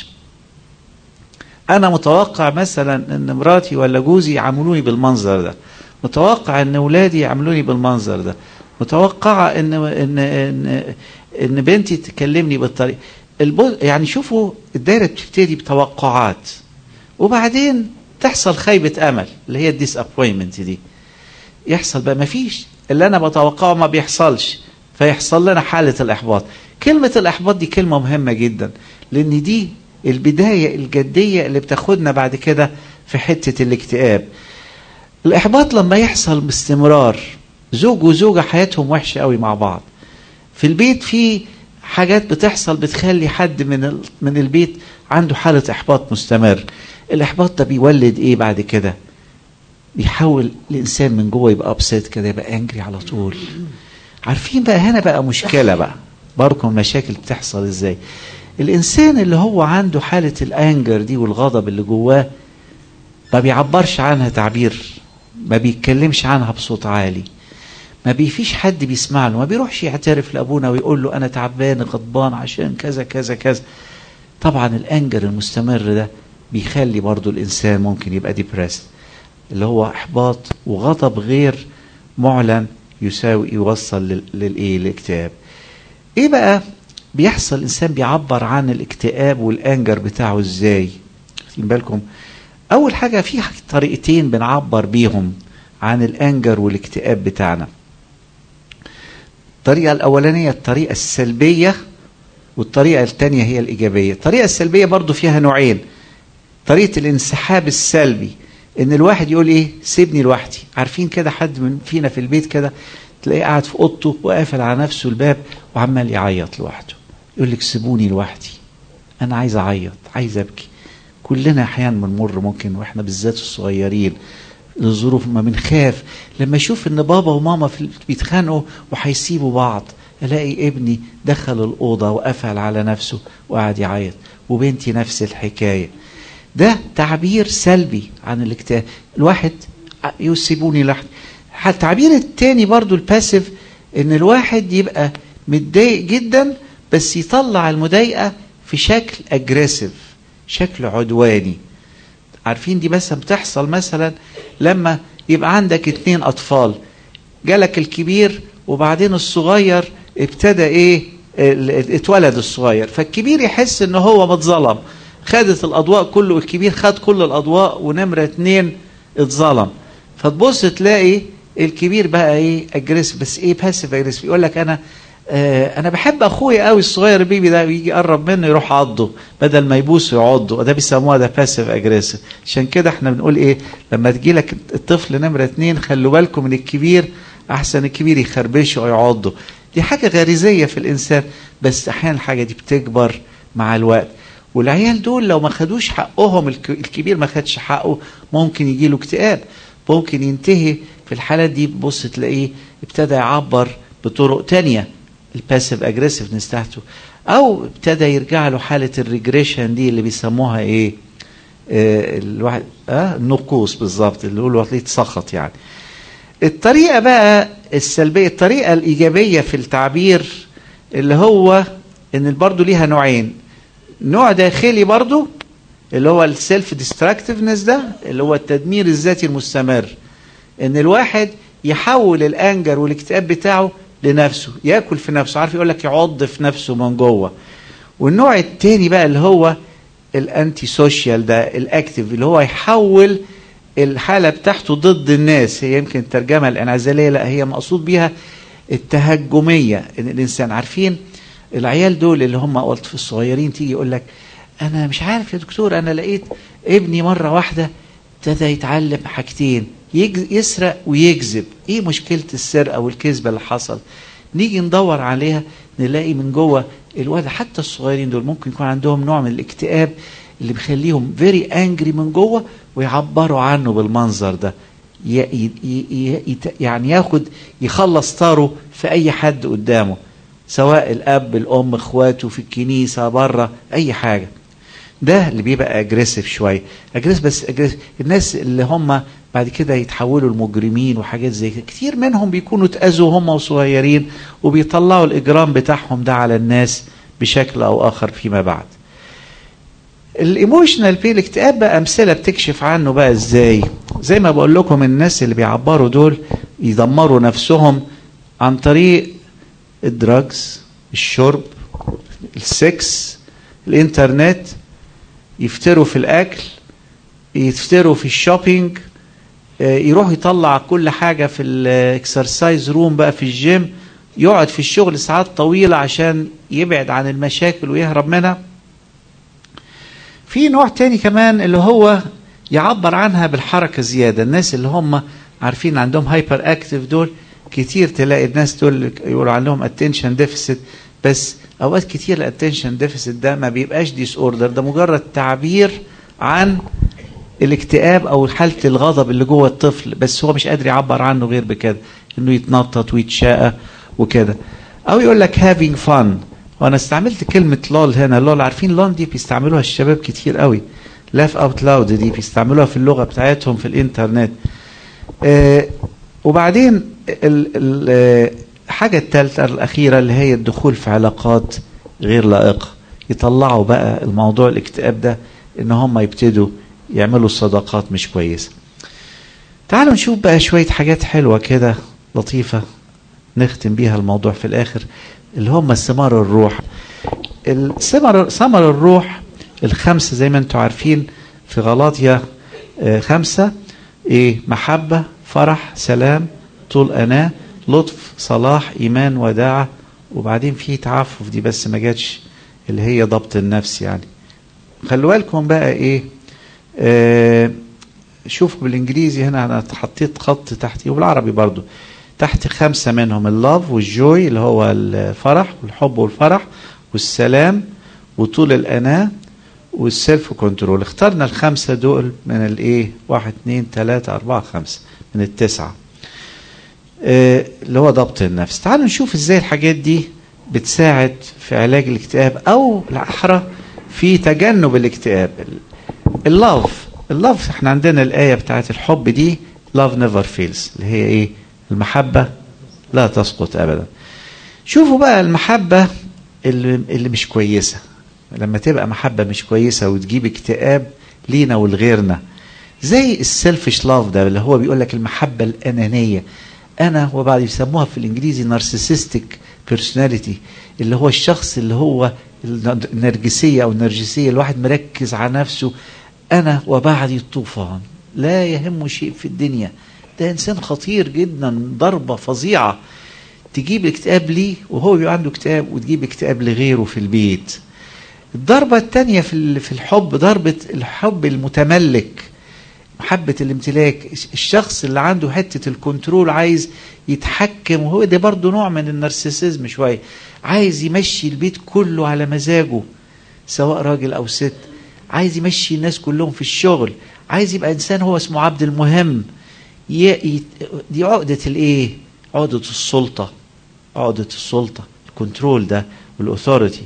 انا متوقع مثلا ان مراتي ولا جوزي يعاملوني بالمنظر ده متوقع ان اولادي يعاملوني بالمنظر ده متوقعه ان ان ان, إن بنتي تكلمني بالطريقه يعني شوفوا الدايره بتبتدي بتوقعات وبعدين تحصل خيبه امل اللي هي الديس ابوينتمنت دي يحصل بقى ما فيش اللي انا بتوقعه ما بيحصلش فيحصل لنا حاله الاحباط كلمه الاحباط دي كلمه مهمه جدا لان دي البداية الجدية اللي بتاخدنا بعد كده في حتة الاكتئاب الإحباط لما يحصل باستمرار زوج وزوجة حياتهم وحشة قوي مع بعض في البيت في حاجات بتحصل بتخلي حد من من البيت عنده حالة إحباط مستمر الإحباط ده بيولد إيه بعد كده بيحول الإنسان من جوه يبقى أبسيت كده يبقى أنجري على طول عارفين بقى هنا بقى مشكلة بقى بركم المشاكل بتحصل إزاي الانسان اللي هو عنده حاله الانجر دي والغضب اللي جواه ما بيعبرش عنها تعبير ما بيتكلمش عنها بصوت عالي ما بيفيش حد بيسمع له ما بيروحش يعترف لابونا ويقول له انا تعبان غضبان عشان كذا كذا كذا طبعا الانجر المستمر ده بيخلي برضو الانسان ممكن يبقى ديبريس اللي هو احباط وغضب غير معلن يساوي يوصل للايه الاكتئاب ايه بقى بيحصل الانسان بيعبر عن الاكتئاب والانجر بتاعه ازاي واخدين بالكم اول حاجه في طريقتين بنعبر بيهم عن الانجر والاكتئاب بتاعنا الطريقه الاولانيه الطريقه السلبيه والطريقه الثانيه هي الايجابيه الطريقه السلبيه برضو فيها نوعين طريقه الانسحاب السلبي ان الواحد يقول ايه سيبني لوحدي عارفين كده حد من فينا في البيت كده تلاقيه قاعد في اوضته وقافل على نفسه الباب وعمال يعيط لوحده يقول لك سيبوني لوحدي انا عايز اعيط عايز ابكي كلنا احيانا بنمر ممكن واحنا بالذات الصغيرين الظروف ما بنخاف لما اشوف ان بابا وماما بيتخانقوا وهيسيبوا بعض الاقي ابني دخل الاوضه وقفل على نفسه وقعد يعيط وبنتي نفس الحكايه ده تعبير سلبي عن الاكتئاب الواحد يسيبوني لوحدي التعبير التاني برضو الباسيف ان الواحد يبقى متضايق جدا بس يطلع المضايقه في شكل اجريسيف شكل عدواني عارفين دي مثلا بتحصل مثلا لما يبقى عندك اتنين اطفال جالك الكبير وبعدين الصغير ابتدى ايه اتولد الصغير فالكبير يحس ان هو متظلم خدت الاضواء كله والكبير خد كل الاضواء ونمره اتنين اتظلم فتبص تلاقي الكبير بقى ايه اجريسيف بس ايه باسيف اجريسيف يقول لك انا آه انا بحب اخويا قوي الصغير البيبي ده يجي يقرب منه يروح عضه بدل ما يبوسه يعضه ده بيسموها ده باسيف اجريسيف عشان كده احنا بنقول ايه لما تجي لك الطفل نمره اتنين خلوا بالكم من الكبير احسن الكبير يخربشه ويعضه دي حاجه غريزيه في الانسان بس احيانا الحاجه دي بتكبر مع الوقت والعيال دول لو ما خدوش حقهم الكبير ما خدش حقه ممكن يجي له اكتئاب ممكن ينتهي في الحالات دي بص تلاقيه ابتدى يعبر بطرق تانية الباسيف اجريسيفنس بتاعته او ابتدى يرجع له حاله الريجريشن دي اللي بيسموها ايه آه الواحد اه النقوص بالظبط اللي هو وطليه سخط يعني الطريقه بقى السلبيه الطريقه الايجابيه في التعبير اللي هو ان برضه ليها نوعين نوع داخلي برضه اللي هو السيلف ديستراكتيفنس ده اللي هو التدمير الذاتي المستمر ان الواحد يحول الانجر والاكتئاب بتاعه لنفسه ياكل في نفسه عارف يقول لك يعض في نفسه من جوه والنوع التاني بقى اللي هو الانتي سوشيال ده الاكتيف اللي هو يحول الحالة بتاعته ضد الناس هي يمكن الترجمة الانعزالية لا هي مقصود بيها التهجمية ان الانسان عارفين العيال دول اللي هم قلت في الصغيرين تيجي يقول لك انا مش عارف يا دكتور انا لقيت ابني مرة واحدة ابتدى يتعلم حاجتين يسرق ويكذب ايه مشكلة السرقة والكذبة اللي حصل نيجي ندور عليها نلاقي من جوه الواد حتى الصغيرين دول ممكن يكون عندهم نوع من الاكتئاب اللي بيخليهم فيري انجري من جوه ويعبروا عنه بالمنظر ده يعني ياخد يخلص طاره في اي حد قدامه سواء الاب الام اخواته في الكنيسه بره اي حاجه ده اللي بيبقى اجريسيف شويه اجريسيف بس اجريسيف الناس اللي هم بعد كده يتحولوا لمجرمين وحاجات زي كده كتير منهم بيكونوا اتاذوا هم وصغيرين وبيطلعوا الاجرام بتاعهم ده على الناس بشكل او اخر فيما بعد الايموشنال بي الاكتئاب بقى امثله بتكشف عنه بقى ازاي زي ما بقول لكم الناس اللي بيعبروا دول يدمروا نفسهم عن طريق الدراجز الشرب السكس الانترنت يفتروا في الاكل يفتروا في الشوبينج يروح يطلع كل حاجه في الاكسرسايز روم بقى في الجيم يقعد في الشغل ساعات طويله عشان يبعد عن المشاكل ويهرب منها في نوع تاني كمان اللي هو يعبر عنها بالحركه زياده الناس اللي هم عارفين عندهم هايبر اكتيف دول كتير تلاقي الناس دول يقولوا عليهم اتنشن ديفيسيت بس اوقات كتير الاتنشن ديفيسيت ده ما بيبقاش ديس اوردر ده مجرد تعبير عن الاكتئاب او حاله الغضب اللي جوه الطفل بس هو مش قادر يعبر عنه غير بكده انه يتنطط ويتشاقى وكده او يقول لك هافينج فن وانا استعملت كلمه لول هنا لول عارفين لول دي بيستعملوها الشباب كتير قوي لاف اوت لاود دي بيستعملوها في اللغه بتاعتهم في الانترنت آه وبعدين الحاجه الثالثه الاخيره اللي هي الدخول في علاقات غير لائقه يطلعوا بقى الموضوع الاكتئاب ده ان هم يبتدوا يعملوا صداقات مش كويسه تعالوا نشوف بقى شويه حاجات حلوه كده لطيفه نختم بيها الموضوع في الاخر اللي هم ثمار الروح الثمر ثمر الروح الخمسه زي ما انتم عارفين في غلاطيا خمسه ايه محبه فرح سلام طول اناه لطف صلاح ايمان وداعه وبعدين في تعفف دي بس ما جاتش اللي هي ضبط النفس يعني خلوا بالكم بقى ايه آه شوفوا بالانجليزي هنا انا حطيت خط تحت وبالعربي برضو تحت خمسة منهم اللاف والجوي اللي هو الفرح والحب والفرح والسلام وطول الأناة والسيلف كنترول اخترنا الخمسة دول من الايه واحد اتنين تلاتة أربعة خمسة من التسعة اه اللي هو ضبط النفس تعالوا نشوف ازاي الحاجات دي بتساعد في علاج الاكتئاب او الأحرى في تجنب الاكتئاب اللاف اللاف احنا عندنا الآية بتاعت الحب دي love never fails اللي هي ايه المحبة لا تسقط أبدا شوفوا بقى المحبة اللي, اللي مش كويسة لما تبقى محبة مش كويسة وتجيب اكتئاب لينا ولغيرنا زي السيلفش لاف ده اللي هو بيقول لك المحبة الأنانية أنا وبعد يسموها في الإنجليزي نارسيسستيك بيرسوناليتي اللي هو الشخص اللي هو النرجسية أو النرجسية الواحد مركز على نفسه أنا وبعدي الطوفان لا يهم شيء في الدنيا ده انسان خطير جدا ضربه فظيعه تجيب اكتئاب ليه وهو بيبقى عنده اكتئاب وتجيب اكتئاب لغيره في البيت الضربه الثانيه في في الحب ضربه الحب المتملك محبة الامتلاك الشخص اللي عنده حتة الكنترول عايز يتحكم وهو ده برضه نوع من النرسيسيزم شوية عايز يمشي البيت كله على مزاجه سواء راجل أو ست عايز يمشي الناس كلهم في الشغل عايز يبقى إنسان هو اسمه عبد المهم ي... ي... دي عقدة الإيه؟ عقدة السلطة عقدة السلطة الكنترول ده والأثوريتي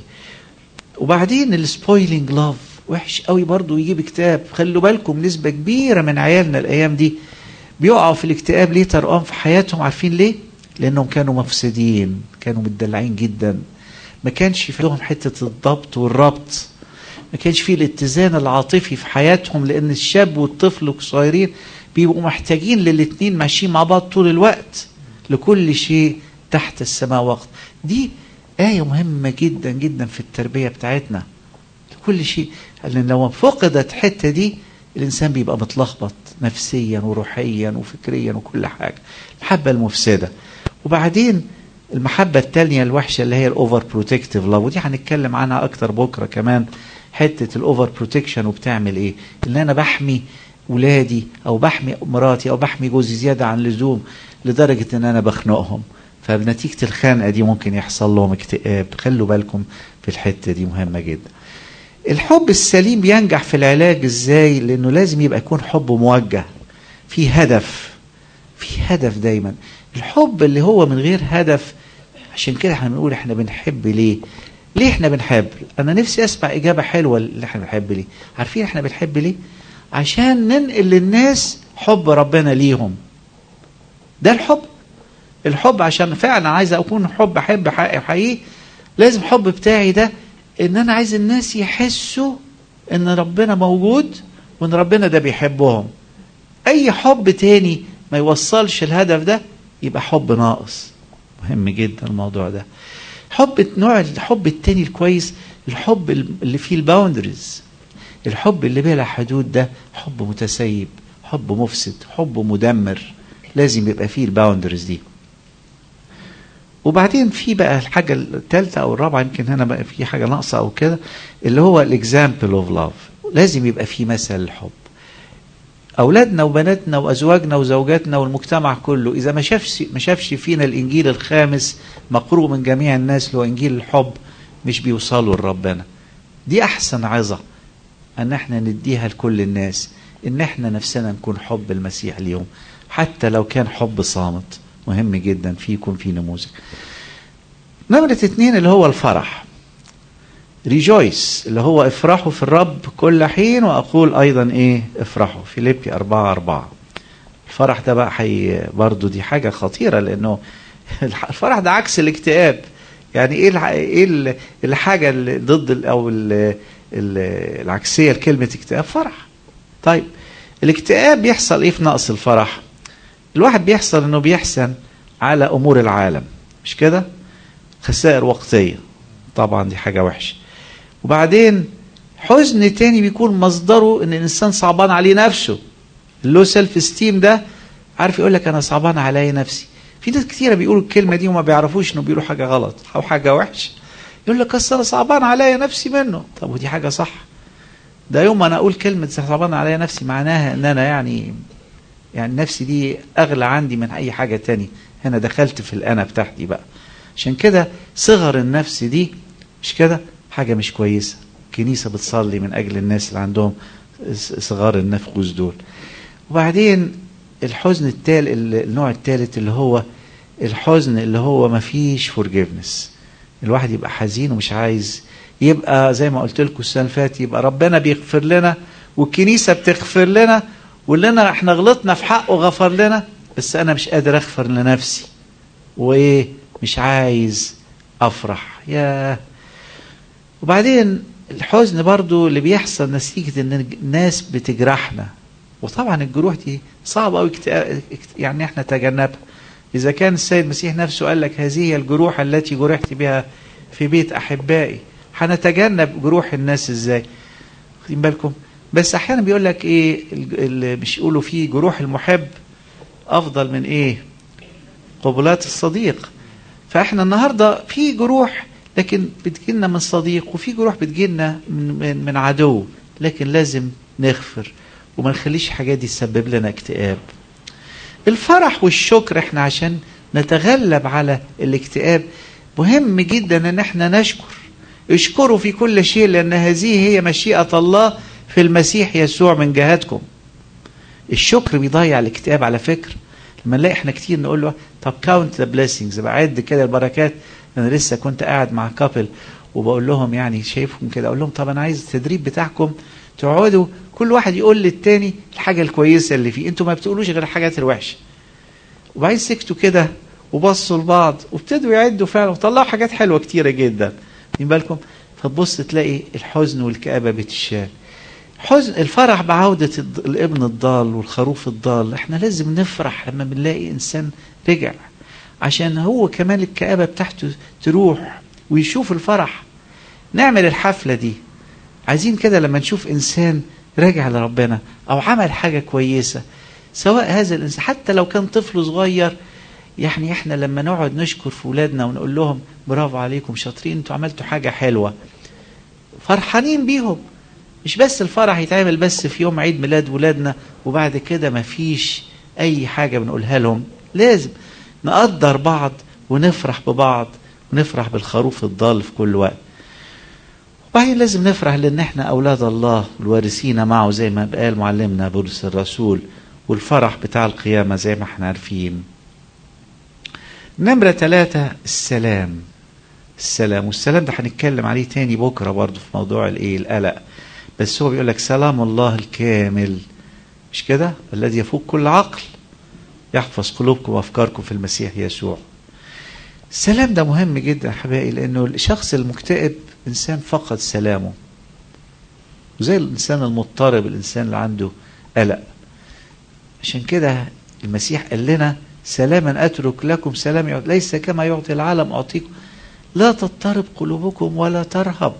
وبعدين السبويلينج لاف وحش قوي برضو يجيب اكتئاب خلوا بالكم نسبة كبيرة من عيالنا الأيام دي بيقعوا في الاكتئاب ليه ترقام في حياتهم عارفين ليه؟ لأنهم كانوا مفسدين كانوا متدلعين جدا ما كانش في لهم حتة الضبط والربط ما كانش فيه الاتزان العاطفي في حياتهم لأن الشاب والطفل الصغيرين بيبقوا محتاجين للاتنين ماشيين مع بعض طول الوقت لكل شيء تحت السماء وقت دي آية مهمة جدا جدا في التربية بتاعتنا كل شيء لأن لو فقدت الحتة دي الإنسان بيبقى متلخبط نفسيا وروحيا وفكريا وكل حاجة المحبة المفسدة وبعدين المحبة التانية الوحشة اللي هي الأوفر بروتكتيف لاف ودي هنتكلم عنها أكتر بكرة كمان حتة الأوفر بروتكشن وبتعمل إيه؟ إن أنا بحمي ولادي أو بحمي مراتي أو بحمي جوزي زيادة عن اللزوم لدرجة إن أنا بخنقهم فبنتيجة الخنقة دي ممكن يحصل لهم اكتئاب خلوا بالكم في الحتة دي مهمة جدا الحب السليم بينجح في العلاج ازاي لانه لازم يبقى يكون حب موجه في هدف في هدف دايما الحب اللي هو من غير هدف عشان كده احنا بنقول احنا بنحب ليه ليه احنا بنحب انا نفسي اسمع اجابه حلوه اللي احنا بنحب ليه عارفين احنا بنحب ليه عشان ننقل للناس حب ربنا ليهم ده الحب الحب عشان فعلا عايز اكون حب احب حقيقي لازم حب بتاعي ده ان انا عايز الناس يحسوا ان ربنا موجود وان ربنا ده بيحبهم اي حب تاني ما يوصلش الهدف ده يبقى حب ناقص مهم جدا الموضوع ده حب نوع الحب التاني الكويس الحب اللي فيه الباوندريز الحب اللي بلا حدود ده حب متسيب حب مفسد حب مدمر لازم يبقى فيه الباوندريز دي وبعدين في بقى الحاجة الثالثة أو الرابعة يمكن هنا بقى في حاجة ناقصة أو كده اللي هو الإكزامبل أوف لاف لازم يبقى في مثل الحب أولادنا وبناتنا وأزواجنا وزوجاتنا والمجتمع كله إذا ما شافش ما شافش فينا الإنجيل الخامس مقروء من جميع الناس اللي هو إنجيل الحب مش بيوصلوا لربنا دي أحسن عظة أن احنا نديها لكل الناس إن احنا نفسنا نكون حب المسيح اليوم حتى لو كان حب صامت مهم جدا في يكون في نموذج نمرة اتنين اللي هو الفرح ريجويس اللي هو افرحوا في الرب كل حين واقول ايضا ايه افرحوا فيليبي أربعة أربعة الفرح ده بقى حي برضو دي حاجة خطيرة لانه الفرح ده عكس الاكتئاب يعني ايه ايه الحاجة اللي ضد او العكسية لكلمة اكتئاب فرح طيب الاكتئاب بيحصل ايه في نقص الفرح الواحد بيحصل انه بيحسن على امور العالم مش كده خسائر وقتيه طبعا دي حاجه وحشه وبعدين حزن تاني بيكون مصدره ان الانسان صعبان عليه نفسه اللو سيلف استيم ده عارف يقول لك انا صعبان عليا نفسي في ناس كتيره بيقولوا الكلمه دي وما بيعرفوش انه بيقولوا حاجه غلط او حاجه وحشه يقول لك اصل انا صعبان عليا نفسي منه طب ودي حاجه صح ده يوم ما انا اقول كلمه صعبان عليا نفسي معناها ان انا يعني يعني نفسي دي اغلى عندي من اي حاجه تاني هنا دخلت في الانا بتاعتي بقى عشان كده صغر النفس دي مش كده حاجه مش كويسه كنيسه بتصلي من اجل الناس اللي عندهم صغار النفس دول وبعدين الحزن التال النوع الثالث اللي هو الحزن اللي هو ما فيش فورجيفنس الواحد يبقى حزين ومش عايز يبقى زي ما قلت لكم السنه اللي فاتت يبقى ربنا بيغفر لنا والكنيسه بتغفر لنا واللي انا احنا غلطنا في حقه غفر لنا بس انا مش قادر اغفر لنفسي وايه مش عايز افرح يا وبعدين الحزن برضو اللي بيحصل نتيجة ان الناس بتجرحنا وطبعا الجروح دي صعبة قوي يعني احنا تجنبها اذا كان السيد المسيح نفسه قال لك هذه هي الجروح التي جرحت بها في بيت احبائي هنتجنب جروح الناس ازاي واخدين بالكم بس احيانا بيقول لك ايه اللي مش يقولوا فيه جروح المحب افضل من ايه قبلات الصديق فاحنا النهارده في جروح لكن بتجيلنا من صديق وفي جروح بتجيلنا من, من, من عدو لكن لازم نغفر وما نخليش الحاجات دي تسبب لنا اكتئاب الفرح والشكر احنا عشان نتغلب على الاكتئاب مهم جدا ان احنا نشكر اشكروا في كل شيء لان هذه هي مشيئة الله في المسيح يسوع من جهتكم الشكر بيضيع الاكتئاب على فكرة لما نلاقي احنا كتير نقول له طب كاونت ذا blessings بعد كده البركات انا لسه كنت قاعد مع كابل وبقول لهم يعني شايفهم كده اقول لهم طب انا عايز التدريب بتاعكم تقعدوا كل واحد يقول للتاني الحاجة الكويسة اللي فيه انتوا ما بتقولوش غير الحاجات الوحشة وبعدين سكتوا كده وبصوا لبعض وابتدوا يعدوا فعلا وطلعوا حاجات حلوة كتيرة جدا واخدين بالكم فتبص تلاقي الحزن والكآبة بتشال حزن الفرح بعودة الابن الضال والخروف الضال احنا لازم نفرح لما بنلاقي انسان رجع عشان هو كمان الكآبة بتاعته تروح ويشوف الفرح نعمل الحفلة دي عايزين كده لما نشوف انسان راجع لربنا او عمل حاجة كويسة سواء هذا الانسان حتى لو كان طفل صغير يعني احنا لما نقعد نشكر في ولادنا ونقول لهم برافو عليكم شاطرين انتوا عملتوا حاجة حلوة فرحانين بيهم مش بس الفرح يتعمل بس في يوم عيد ميلاد ولادنا وبعد كده مفيش اي حاجة بنقولها لهم لازم نقدر بعض ونفرح ببعض ونفرح بالخروف الضال في كل وقت وبعدين لازم نفرح لان احنا اولاد الله الوارثين معه زي ما قال معلمنا بولس الرسول والفرح بتاع القيامة زي ما احنا عارفين نمرة ثلاثة السلام السلام والسلام ده هنتكلم عليه تاني بكرة برضه في موضوع الايه القلق بس هو بيقول لك سلام الله الكامل مش كده الذي يفوق كل عقل يحفظ قلوبكم وافكاركم في المسيح يسوع السلام ده مهم جدا يا حبايبي لانه الشخص المكتئب انسان فقد سلامه وزي الانسان المضطرب الانسان اللي عنده قلق عشان كده المسيح قال لنا سلاما اترك لكم سلام يعطي ليس كما يعطي العالم اعطيكم لا تضطرب قلوبكم ولا ترهب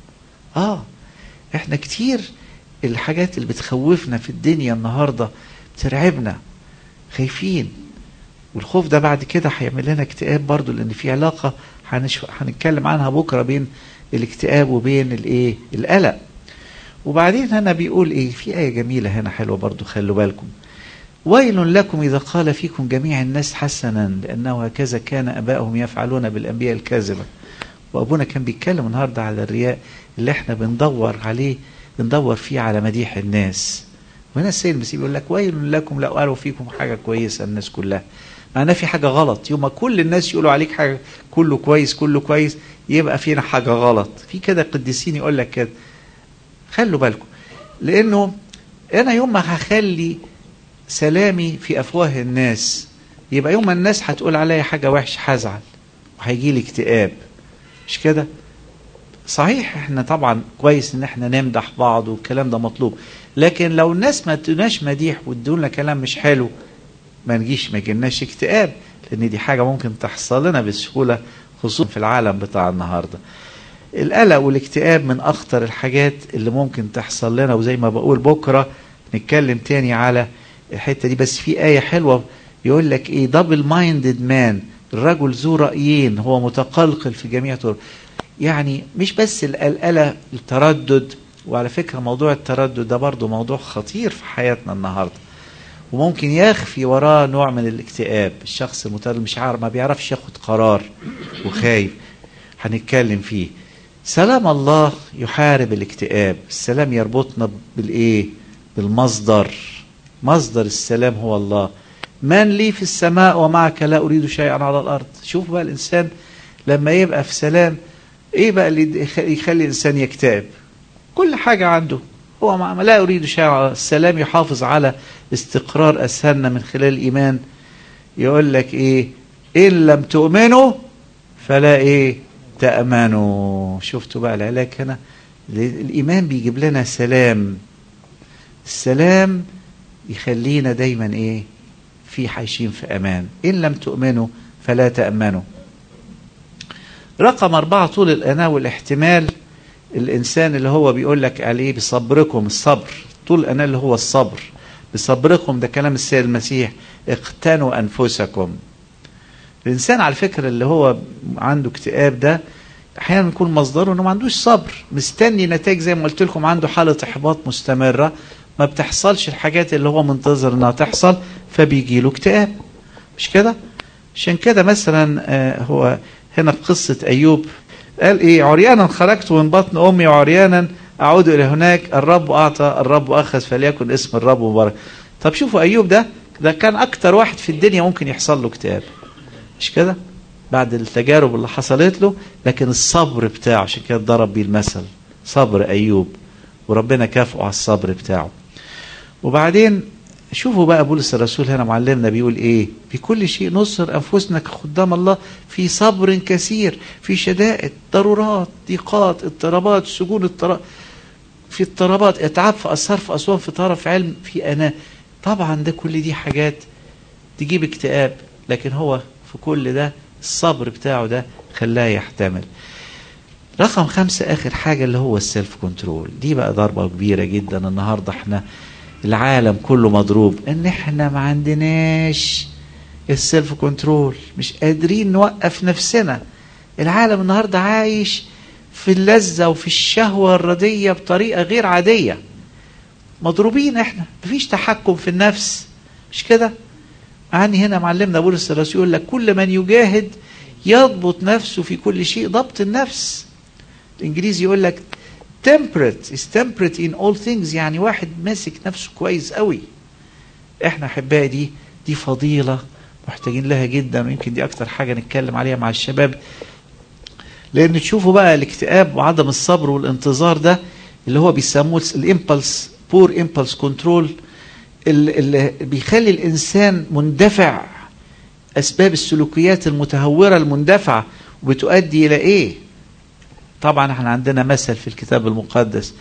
اه احنا كتير الحاجات اللي بتخوفنا في الدنيا النهارده بترعبنا خايفين والخوف ده بعد كده هيعمل لنا اكتئاب برضو لان في علاقه هنشف... هنتكلم عنها بكره بين الاكتئاب وبين الايه القلق وبعدين هنا بيقول ايه في ايه جميله هنا حلوه برضو خلوا بالكم ويل لكم اذا قال فيكم جميع الناس حسنا لانه هكذا كان ابائهم يفعلون بالانبياء الكاذبه وابونا كان بيتكلم النهارده على الرياء اللي احنا بندور عليه بندور فيه على مديح الناس وهنا السيد المسيح بيقول لك ويل لكم لو قالوا فيكم حاجه كويسه الناس كلها معناه في حاجه غلط يوم ما كل الناس يقولوا عليك حاجه كله كويس كله كويس يبقى فينا حاجه غلط في كده قديسين يقول لك كده خلوا بالكم لانه انا يوم ما هخلي سلامي في افواه الناس يبقى يوم ما الناس هتقول عليا حاجه وحشه هزعل وهيجي لي اكتئاب مش كده صحيح احنا طبعا كويس ان احنا نمدح بعض والكلام ده مطلوب لكن لو الناس ما تدوناش مديح وادونا كلام مش حلو ما نجيش ما يجيلناش اكتئاب لان دي حاجه ممكن تحصل لنا بسهوله خصوصا في العالم بتاع النهارده القلق والاكتئاب من اخطر الحاجات اللي ممكن تحصل لنا وزي ما بقول بكره نتكلم تاني على الحته دي بس في ايه حلوه يقول لك ايه دبل مايندد مان الرجل ذو رايين هو متقلقل في جميع طرق يعني مش بس القلقله التردد وعلى فكره موضوع التردد ده برضه موضوع خطير في حياتنا النهارده وممكن يخفي وراه نوع من الاكتئاب الشخص المتردد مش عارف ما بيعرفش ياخد قرار وخايف هنتكلم فيه سلام الله يحارب الاكتئاب السلام يربطنا بالايه بالمصدر مصدر السلام هو الله من لي في السماء ومعك لا اريد شيئا على الارض شوف بقى الانسان لما يبقى في سلام ايه بقى اللي يخلي الانسان يكتئب كل حاجه عنده هو لا يريد شيئا السلام يحافظ على استقرار اذهاننا من خلال الايمان يقول لك ايه ان لم تؤمنوا فلا ايه تامنوا شفتوا بقى العلاج هنا الايمان بيجيب لنا سلام السلام يخلينا دايما ايه في عايشين في امان ان لم تؤمنوا فلا تامنوا رقم أربعة طول الأناة والاحتمال الإنسان اللي هو بيقول لك عليه بصبركم الصبر طول الأناة اللي هو الصبر بصبركم ده كلام السيد المسيح اقتنوا أنفسكم الإنسان على فكرة اللي هو عنده اكتئاب ده أحيانا يكون مصدره إنه ما عندوش صبر مستني نتائج زي ما قلت لكم عنده حالة إحباط مستمرة ما بتحصلش الحاجات اللي هو منتظر انها تحصل فبيجي له اكتئاب مش كده عشان كده مثلا آه هو هنا في قصة أيوب قال إيه عريانا خرجت من بطن أمي وعريانا أعود إلى هناك الرب أعطى الرب أخذ فليكن اسم الرب مبارك طب شوفوا أيوب ده ده كان أكتر واحد في الدنيا ممكن يحصل له اكتئاب مش كده بعد التجارب اللي حصلت له لكن الصبر بتاعه عشان كده ضرب بيه المثل صبر أيوب وربنا كافئه على الصبر بتاعه وبعدين شوفوا بقى بولس الرسول هنا معلمنا بيقول ايه في كل شيء نصر انفسنا كخدام الله في صبر كثير في شدائد ضرورات ضيقات اضطرابات سجون اضطراب في اضطرابات اتعاب في اثار في اسوان في طرف علم في انا طبعا ده كل دي حاجات تجيب اكتئاب لكن هو في كل ده الصبر بتاعه ده خلاه يحتمل رقم خمسة آخر حاجة اللي هو السيلف كنترول دي بقى ضربة كبيرة جدا النهاردة احنا العالم كله مضروب ان احنا ما عندناش السيلف كنترول مش قادرين نوقف نفسنا العالم النهارده عايش في اللذة وفي الشهوة الردية بطريقة غير عادية مضروبين احنا مفيش تحكم في النفس مش كده يعني هنا معلمنا بولس الرسول يقول لك كل من يجاهد يضبط نفسه في كل شيء ضبط النفس الانجليزي يقول لك temperate is temperate in all things يعني واحد ماسك نفسه كويس قوي احنا احبائي دي دي فضيلة محتاجين لها جدا ويمكن دي اكتر حاجة نتكلم عليها مع الشباب لان تشوفوا بقى الاكتئاب وعدم الصبر والانتظار ده اللي هو بيسموه الامبلس بور امبلس كنترول اللي بيخلي الانسان مندفع اسباب السلوكيات المتهوره المندفعه وبتؤدي الى ايه طبعا احنا عندنا مثل في الكتاب المقدس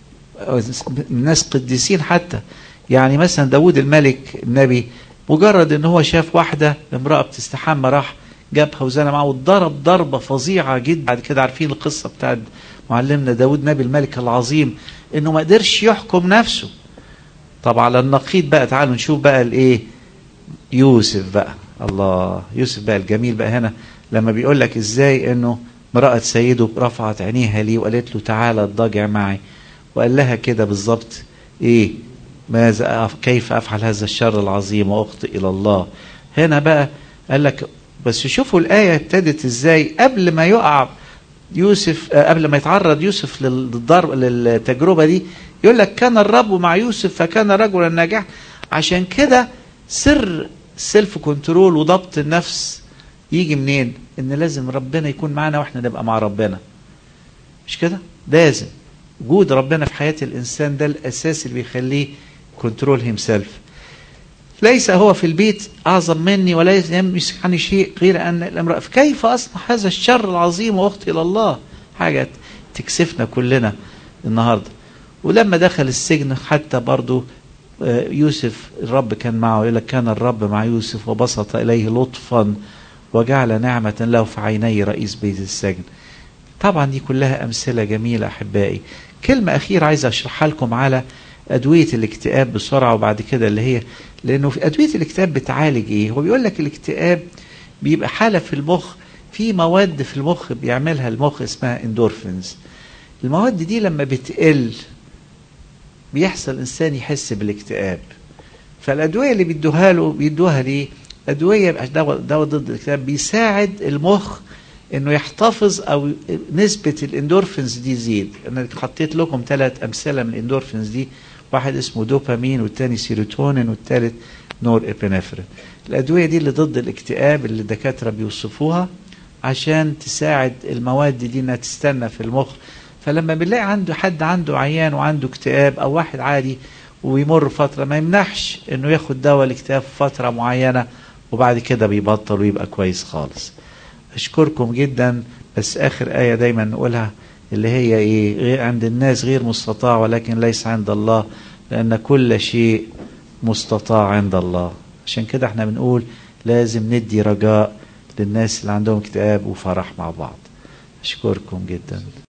ناس قديسين حتى يعني مثلا داود الملك النبي مجرد ان هو شاف واحده امراه بتستحمى راح جابها وزنى معاه واتضرب ضربه فظيعه جدا بعد كده عارفين القصه بتاعت معلمنا داود نبي الملك العظيم انه ما قدرش يحكم نفسه طب على النقيض بقى تعالوا نشوف بقى الايه يوسف بقى الله يوسف بقى الجميل بقى هنا لما بيقول لك ازاي انه امرأة سيده رفعت عينيها ليه وقالت له تعالى اضطجع معي وقال لها كده بالظبط ايه ماذا كيف افعل هذا الشر العظيم واخطئ الى الله هنا بقى قال لك بس شوفوا الآية ابتدت ازاي قبل ما يقع يوسف قبل ما يتعرض يوسف للضرب للتجربة دي يقول لك كان الرب مع يوسف فكان رجلا ناجحا عشان كده سر السيلف كنترول وضبط النفس يجي منين ان لازم ربنا يكون معانا واحنا نبقى مع ربنا مش كده لازم وجود ربنا في حياة الإنسان ده الأساس اللي بيخليه كنترول هيم سيلف ليس هو في البيت أعظم مني ولا يمسك عني شيء غير أن الامرأة كيف أصنع هذا الشر العظيم وأخطي إلى الله حاجة تكسفنا كلنا النهاردة ولما دخل السجن حتى برضو يوسف الرب كان معه يقول لك كان الرب مع يوسف وبسط إليه لطفا وجعل نعمة له في عيني رئيس بيت السجن طبعا دي كلها أمثلة جميلة أحبائي كلمة أخيرة عايز أشرحها لكم على أدوية الاكتئاب بسرعة وبعد كده اللي هي لأنه في أدوية الاكتئاب بتعالج إيه هو بيقول لك الاكتئاب بيبقى حالة في المخ في مواد في المخ بيعملها المخ اسمها اندورفينز المواد دي لما بتقل بيحصل إنسان يحس بالاكتئاب فالأدوية اللي بيدوها له بيدوها ليه أدوية دواء دواء ضد الاكتئاب بيساعد المخ انه يحتفظ او نسبة الاندورفينز دي تزيد انا حطيت لكم ثلاث امثلة من الاندورفينز دي واحد اسمه دوبامين والتاني سيروتونين والتالت نور ابنفرين الادوية دي اللي ضد الاكتئاب اللي الدكاترة بيوصفوها عشان تساعد المواد دي انها تستنى في المخ فلما بنلاقي عنده حد عنده عيان وعنده اكتئاب او واحد عادي ويمر فترة ما يمنحش انه ياخد دواء الاكتئاب في فترة معينة وبعد كده بيبطل ويبقى كويس خالص أشكركم جدا بس آخر آية دايما نقولها اللي هي إيه غير عند الناس غير مستطاع ولكن ليس عند الله لأن كل شيء مستطاع عند الله عشان كده احنا بنقول لازم ندي رجاء للناس اللي عندهم اكتئاب وفرح مع بعض أشكركم جدا